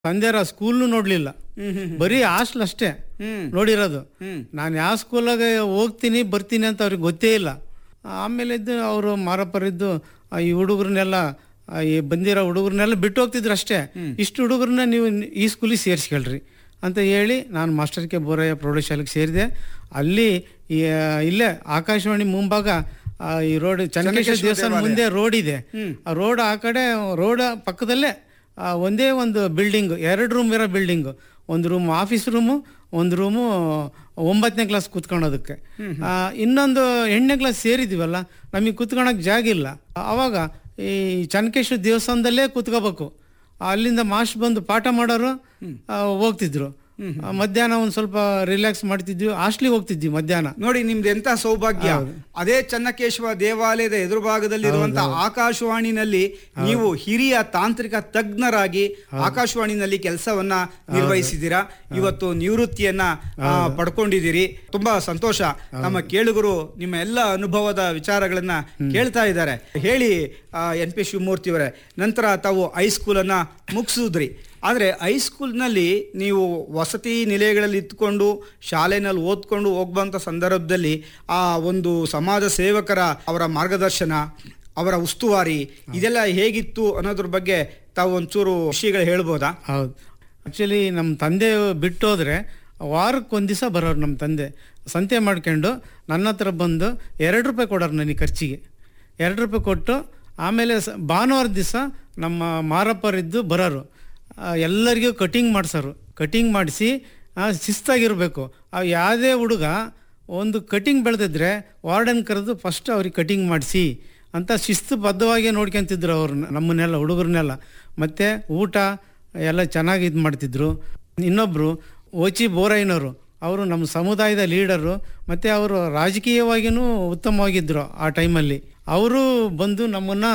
ತಂದೆರ ಸ್ಕೂಲ್ನು ನೋಡ್ಲಿಲ್ಲ ಹ್ಮ್ ಹ್ಮ್ ಬರೀ ಹಾಸ್ಟೆಲ್ ಅಷ್ಟೇ ಹ್ಮ್ ನೋಡಿರೋದು ಹ್ಮ್ ನಾನು ಯಾವ ಸ್ಕೂಲಾಗ ಹೋಗ್ತೀನಿ ಬರ್ತೀನಿ ಅಂತ ಅವ್ರಿಗೆ ಗೊತ್ತೇ ಇಲ್ಲ ಆಮೇಲೆ ಇದ್ದು ಅವರು ಮಾರಪ್ಪರಿದ್ದು ಆ, ಈ ಹುಡುಗರನ್ನೆಲ್ಲ ಆ, ಈ ಬಂದಿರೋ ಹುಡುಗರನ್ನೆಲ್ಲ ಬಿಟ್ಟು ಹೋಗ್ತಿದ್ರು ಅಷ್ಟೇ ಇಷ್ಟು ಹುಡುಗರನ್ನ ನೀವು ಈ ಸ್ಕೂಲಿಗೆ ಸೇರಿಸ್ಕೊಳ್ರಿ ಅಂತ ಹೇಳಿ ನಾನು ಮಾಸ್ಟರ್ ಕೆ ಬೋರಯ್ಯ ಪ್ರೌಢಶಾಲೆಗೆ ಸೇರಿದೆ ಅಲ್ಲಿ ಈ, ಆ, ಇಲ್ಲೇ ಆಕಾಶವಾಣಿ ಮುಂಭಾಗ ಆ, ಈ ರೋಡ್ ಚನ್ನಕೇಶ್ವರ ದೇವಸ್ಥಾನ ಮುಂದೆ ರೋಡ್ ಇದೆ ಆ ರೋಡ್ ಆ ಕಡೆ ರೋಡ್ ಪಕ್ಕದಲ್ಲೇ ಆ, ಒಂದೇ ಒಂದು ಬಿಲ್ಡಿಂಗ್ ಎರಡು ರೂಮ್ ಇರೋ ಬಿಲ್ಡಿಂಗು ಒಂದು ರೂಮ್ ಆಫೀಸ್ ರೂಮು ಒಂದು ರೂಮು ಒಂಬತ್ತನೇ ಕ್ಲಾಸ್ ಕೂತ್ಕೊಳ್ಳೋದಕ್ಕೆ ಆ, ಇನ್ನೊಂದು ಎಂಟನೇ ಕ್ಲಾಸ್ ಸೇರಿದ್ದೀವಲ್ಲ ನಮಗೆ ಕೂತ್ಕೊಳಕ್ಕೆ ಜಾಗ ಇಲ್ಲ ಆವಾಗ ಈ ಚನ್ನಕೇಶ್ವರ ದೇವಸ್ಥಾನದಲ್ಲೇ ಕೂತ್ಕೋಬೇಕು ಅಲ್ಲಿಂದ ಮಾಸ್ಟರ್ ಬಂದು ಪಾಠ ಮಾಡೋರು ಆ, ಹೋಗ್ತಿದ್ರು ಆ, ಮಧ್ಯಾಹ್ನ ಒಂದು ಸ್ವಲ್ಪ ರಿಲ್ಯಾಕ್ಸ್ ಮಾಡ್ತಿದ್ವಿ ಹಾಸ್ಟ್ಲಿಗೆ ಹೋಗ್ತಿದ್ವಿ ಮಧ್ಯಾಹ್ನ ನೋಡಿ ನಿಮ್ದು ಎಂತ ಸೌಭಾಗ್ಯ ಅದೇ ಚನ್ನಕೇಶವ ದೇವಾಲಯದ ಎದುರು ಭಾಗದಲ್ಲಿರುವಂತಹ ಆಕಾಶವಾಣಿನಲ್ಲಿ ನೀವು ಹಿರಿಯ ತಾಂತ್ರಿಕ ತಜ್ಞರಾಗಿ ಆಕಾಶವಾಣಿನಲ್ಲಿ ಕೆಲಸವನ್ನ ನಿರ್ವಹಿಸಿದ್ದೀರಾ ಇವತ್ತು ನಿವೃತ್ತಿಯನ್ನ ಆ, ಪಡ್ಕೊಂಡಿದ್ದೀರಿ ತುಂಬಾ ಸಂತೋಷ ನಮ್ಮ ಕೇಳುಗರು ನಿಮ್ಮ ಎಲ್ಲ ಅನುಭವದ ವಿಚಾರಗಳನ್ನ ಕೇಳ್ತಾ ಇದ್ದಾರೆ ಹೇಳಿ ಎನ್ ಪಿ ಶಿವಮೂರ್ತಿ ಅವರೇ ನಂತರ ತಾವು ಹೈಸ್ಕೂಲ್ ಅನ್ನ ಮುಗಿಸಿದ್ರಿ ಆದರೆ ಹೈಸ್ಕೂಲ್ನಲ್ಲಿ ನೀವು ವಸತಿ ನಿಲಯಗಳಲ್ಲಿ ಇದ್ಕೊಂಡು ಶಾಲೆನಲ್ಲಿ ಓದ್ಕೊಂಡು ಹೋಗುವಂಥ ಸಂದರ್ಭದಲ್ಲಿ ಆ ಒಂದು ಸಮಾಜ ಸೇವಕರ ಅವರ ಮಾರ್ಗದರ್ಶನ ಅವರ ಉಸ್ತುವಾರಿ ಇದೆಲ್ಲ ಹೇಗಿತ್ತು ಅನ್ನೋದ್ರ ಬಗ್ಗೆ ತಾವು ಒಂಚೂರು ವಿಷಯಗಳು ಹೇಳ್ಬೋದಾ ಹೌದು ಆ್ಯಕ್ಚುಲಿ ನಮ್ಮ ತಂದೆ ಬಿಟ್ಟು ಹೋದರೆ ವಾರಕ್ಕೆ ಒಂದು ದಿವಸ ಬರೋರು ನಮ್ಮ ತಂದೆ ಸಂತೆ ಮಾಡ್ಕೊಂಡು ನನ್ನ ಹತ್ರ ಬಂದು ಎರಡು ರೂಪಾಯಿ ಕೊಡೋರು ನನಗೆ ಖರ್ಚಿಗೆ ಎರಡು ರೂಪಾಯಿ ಕೊಟ್ಟು ಆಮೇಲೆ ಸ ಭಾನುವಾರ ದಿವಸ ನಮ್ಮ ಮಾರಪ್ಪರಿದ್ದು ಬರೋರು ಆ, ಎಲ್ಲರಿಗೂ ಕಟಿಂಗ್ ಮಾಡಿಸೋರು ಕಟಿಂಗ್ ಮಾಡಿಸಿ ಶಿಸ್ತಾಗಿರಬೇಕು ಆ ಯಾವುದೇ ಹುಡುಗ ಒಂದು ಕಟಿಂಗ್ ಬೆಳೆದಿದ್ರೆ ವಾರ್ಡನ್ ಕರೆದು ಫಸ್ಟ್ ಅವ್ರಿಗೆ ಕಟಿಂಗ್ ಮಾಡಿಸಿ ಅಂತ ಶಿಸ್ತುಬದ್ಧವಾಗಿ ನೋಡ್ಕೊಂತಿದ್ರು ಅವ್ರನ್ನ ನಮ್ಮನ್ನೆಲ್ಲ ಹುಡುಗರನ್ನೆಲ್ಲ ಮತ್ತು ಊಟ ಎಲ್ಲ ಚೆನ್ನಾಗಿ ಇದು ಮಾಡ್ತಿದ್ರು ಇನ್ನೊಬ್ಬರು ಓಚಿ ಬೋರಯ್ಯನವರು ಅವರು ನಮ್ಮ ಸಮುದಾಯದ ಲೀಡರು ಮತ್ತು ಅವರು ರಾಜಕೀಯವಾಗಿಯೂ ಉತ್ತಮವಾಗಿದ್ದರು ಆ ಟೈಮಲ್ಲಿ ಅವರು ಬಂದು ನಮ್ಮನ್ನು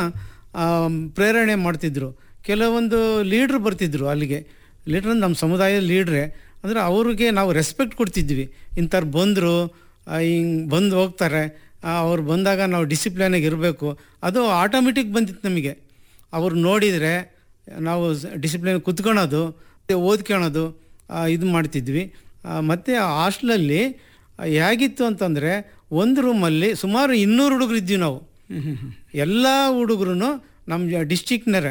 ಪ್ರೇರಣೆ ಮಾಡ್ತಿದ್ರು ಕೆಲವೊಂದು ಲೀಡ್ರ್ ಬರ್ತಿದ್ರು ಅಲ್ಲಿಗೆ ಲೀಡ್ರ್ ಅಂದ್ರೆ ನಮ್ಮ ಸಮುದಾಯದ ಲೀಡ್ರೆ ಅಂದರೆ ಅವ್ರಿಗೆ ನಾವು ರೆಸ್ಪೆಕ್ಟ್ ಕೊಡ್ತಿದ್ವಿ ಇಂಥವ್ರು ಬಂದರು ಹಿಂಗೆ ಬಂದು ಹೋಗ್ತಾರೆ ಆ, ಅವ್ರು ಬಂದಾಗ ನಾವು ಡಿಸಿಪ್ಲಿನಾಗಿ ಇರಬೇಕು ಅದು ಆಟೋಮೆಟಿಕ್ ಬಂದಿತ್ತು ನಮಗೆ ಅವ್ರು ನೋಡಿದರೆ ನಾವು ಡಿಸಿಪ್ಲಿನ್ ಕುತ್ಕೊಳೋದು ಮತ್ತೆ ಓದ್ಕೊಳೋದು ಆ, ಇದು ಮಾಡ್ತಿದ್ವಿ ಆ, ಮತ್ತು ಹಾಸ್ಟ್ಲಲ್ಲಿ ಹೇಗಿತ್ತು ಅಂತಂದರೆ ಒಂದು ರೂಮಲ್ಲಿ ಸುಮಾರು ಇನ್ನೂರು ಹುಡುಗರು ಇದ್ವಿ ನಾವು ಎಲ್ಲ ಹುಡುಗರು ನಮ್ಮ ಡಿಸ್ಟಿಕ್ನರೇ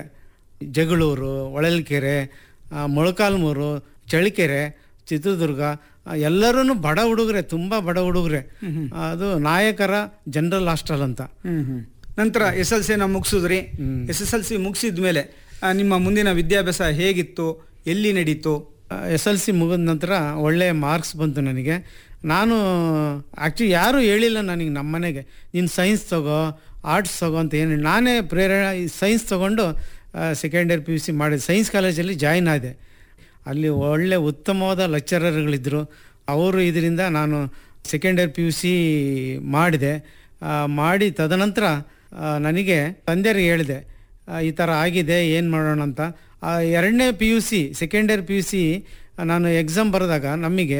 ಜಗಳೂರು ಹೊಳಲ್ಕೆರೆ ಆ, ಮೊಳಕಾಲ್ಮೂರು ಚಳ್ಳಕೆರೆ ಚಿತ್ರದುರ್ಗ ಎಲ್ಲರೂ ಬಡ ಹುಡುಗರೆ ತುಂಬ ಬಡ ಹುಡುಗರೆ ಅದು ನಾಯಕರ ಜನರಲ್ ಹಾಸ್ಟೆಲ್ ಅಂತ ನಂತರ ಎಸ್ ಎಲ್ ಸಿನ ಮುಗಿಸಿದ್ರಿ ಎಸ್ ಎಸ್ ಎಲ್ ಸಿ ಮುಗಿಸಿದ ಮೇಲೆ ನಿಮ್ಮ ಮುಂದಿನ ವಿದ್ಯಾಭ್ಯಾಸ ಹೇಗಿತ್ತು ಎಲ್ಲಿ ನಡೀತು ಎಸ್ ಎಲ್ ಸಿ ಮುಗಿದ ನಂತರ ಒಳ್ಳೆಯ ಮಾರ್ಕ್ಸ್ ಬಂತು ನನಗೆ ನಾನು ಆ್ಯಕ್ಚುಲಿ ಯಾರೂ ಹೇಳಿಲ್ಲ ನನಗೆ ನಮ್ಮ ಮನೆಗೆ ನೀನು ಸೈನ್ಸ್ ತಗೋ ಆರ್ಟ್ಸ್ ತಗೋ ಅಂತ ಏನು ನಾನೇ ಪ್ರೇರಣೆ ಸೈನ್ಸ್ ತೊಗೊಂಡು second year P U C ಮಾಡಿದೆ ಸೈನ್ಸ್ ಕಾಲೇಜಲ್ಲಿ ಜಾಯ್ನ್ ಆದೆ ಅಲ್ಲಿ ಒಳ್ಳೆ ಉತ್ತಮವಾದ ಲೆಕ್ಚರರ್ಗಳಿದ್ದರು ಅವರು ಇದರಿಂದ ನಾನು second year P U C ಮಾಡಿದೆ ಆ, ಮಾಡಿ ತದನಂತರ ಆ, ನನಗೆ ತಂದೆಯರಿಗೆ ಹೇಳಿದೆ ಆ, ಈ ಥರ ಆಗಿದೆ ಏನು ಮಾಡೋಣ ಅಂತ ಆ, ಎರಡನೇ P U C second year P U C ನಾನು ಎಕ್ಸಾಮ್ ಬರೆದಾಗ ನಮಗೆ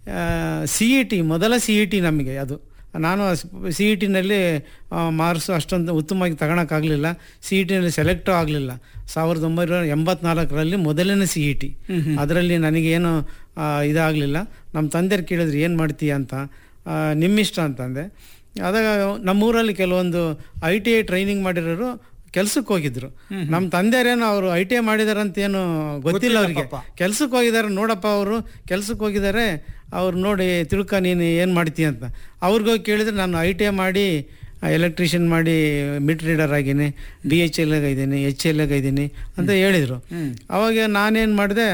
ಸಿ ಇ ಟಿ ಮೊದಲ ಸಿ ಇ ಟಿ ನಮಗೆ ಅದು ನಾನು ಸಿ ಇ ಟಿನಲ್ಲಿ ಮಾರ್ಕ್ಸು ಅಷ್ಟೊಂದು ಉತ್ತಮವಾಗಿ ತಗೊಳಕ್ಕಾಗಲಿಲ್ಲ ಸಿ ಇ ಟಿನಲ್ಲಿ ಸೆಲೆಕ್ಟು ಆಗಲಿಲ್ಲ ಸಾವಿರದ ಒಂಬೈನೂರ ಎಂಬತ್ನಾಲ್ಕರಲ್ಲಿ ಮೊದಲನೇ ಸಿ ಇ ಟಿ ಅದರಲ್ಲಿ ನನಗೇನು ಆ, ಇದಾಗಲಿಲ್ಲ ನಮ್ಮ ತಂದೆಯರು ಕೇಳಿದ್ರು ಏನು ಮಾಡ್ತೀಯ ಅಂತ ಆ, ನಿಮ್ಮಿಷ್ಟ ಅಂತಂದೆ ಅದಾಗ ನಮ್ಮೂರಲ್ಲಿ ಕೆಲವೊಂದು ಐ ಟಿ ಐ ಟ್ರೈನಿಂಗ್ ಮಾಡಿರೋರು ಕೆಲ್ಸಕ್ಕೆ ಹೋಗಿದ್ರು ನಮ್ಮ ತಂದೆಯರೇನು ಅವರು ಐ ಟಿ ಐ ಮಾಡಿದಾರೆ ಅಂತ ಏನು ಗೊತ್ತಿಲ್ಲ ಅವರಿಗೆ ಕೆಲ್ಸಕ್ಕೆ ಹೋಗಿದ್ದಾರೆ ನೋಡಪ್ಪ ಅವರು ಕೆಲ್ಸಕ್ಕೆ ಹೋಗಿದ್ದಾರೆ ಅವ್ರು ನೋಡಿ ತಿಳ್ಕ ನೀನು ಏನು ಮಾಡ್ತೀಯ ಅಂತ ಅವ್ರಿಗೋಗಿ ಕೇಳಿದ್ರೆ ನಾನು ಐ ಟಿ ಐ ಮಾಡಿ ಎಲೆಕ್ಟ್ರಿಷಿಯನ್ ಮಾಡಿ ಮಿಟ್ ರೀಡರ್ ಆಗಿನಿ ಬಿ ಎಚ್ ಎಲ್ ಇದ್ದೀನಿ ಎಚ್ ಎಲ್ ಇದ್ದೀನಿ ಅಂತ ಹೇಳಿದರು ಅವಾಗ ನಾನೇನು ಮಾಡಿದೆ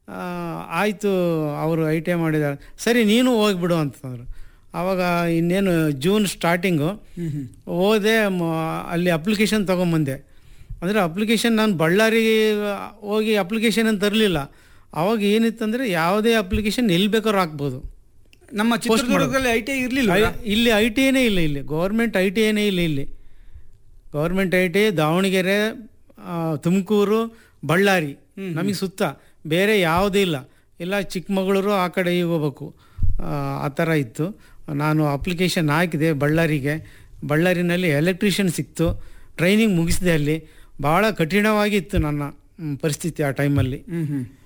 ಆಯಿತು ಅವರು ಐ ಟಿ ಐ ಮಾಡಿದ್ದಾರೆ ಸರಿ ನೀನು ಹೋಗ್ಬಿಡು ಅಂತಂದರು ಆವಾಗ ಇನ್ನೇನು ಜೂನ್ ಸ್ಟಾರ್ಟಿಂಗು ಹೋದೆ ಮ- ಅಲ್ಲಿ ಅಪ್ಲಿಕೇಶನ್ ತೊಗೊಂಬಂದೆ ಅಂದರೆ ಅಪ್ಲಿಕೇಶನ್ ನಾನು ಬಳ್ಳಾರಿಗೆ ಹೋಗಿ ಅಪ್ಲಿಕೇಶನ್ ಅಂತ ತರಲಿಲ್ಲ ಅವಾಗ ಏನಿತ್ತಂದರೆ ಯಾವುದೇ ಅಪ್ಲಿಕೇಶನ್ ಎಲ್ಲಿ ಬೇಕಾದ್ರೂ ಹಾಕ್ಬೋದು ನಮ್ಮ ಚಿತ್ರದುರ್ಗದಲ್ಲಿ ಐ ಟಿ ಐ ಇರ್ಲಿಲ್ಲ ಐ- ಇಲ್ಲಿ ಐ ಟಿ ಐನೇ ಇಲ್ಲ ಇಲ್ಲಿ ಗೌರ್ಮೆಂಟ್ ಐ ಟಿ ಐನೇ ಇಲ್ಲ ಇಲ್ಲಿ ಗೌರ್ಮೆಂಟ್ ಐ ಟಿ ದಾವಣಗೆರೆ ಆ, ತುಮಕೂರು ಬಳ್ಳಾರಿ ನಮಗೆ ಸುತ್ತ ಬೇರೆ ಯಾವುದೂ ಇಲ್ಲ ಇಲ್ಲ ಚಿಕ್ಕಮಗಳೂರು ಆ ಕಡೆ ಈಗ ಹೋಗ್ಬೇಕು ಆ, ಆ ಥರ ಇತ್ತು ನಾನು ಅಪ್ಲಿಕೇಶನ್ ಹಾಕಿದೆ ಬಳ್ಳಾರಿಗೆ ಬಳ್ಳಾರಿನಲ್ಲಿ ಎಲೆಕ್ಟ್ರಿಷಿಯನ್ ಸಿಕ್ತು ಟ್ರೈನಿಂಗ್ ಮುಗಿಸಿದೆ ಅಲ್ಲಿ ಭಾಳ ಕಠಿಣವಾಗಿತ್ತು ನನ್ನ ಮ್, ಪರಿಸ್ಥಿತಿ ಆ ಟೈಮಲ್ಲಿ ಹ್ಮ್ ಹ್ಮ್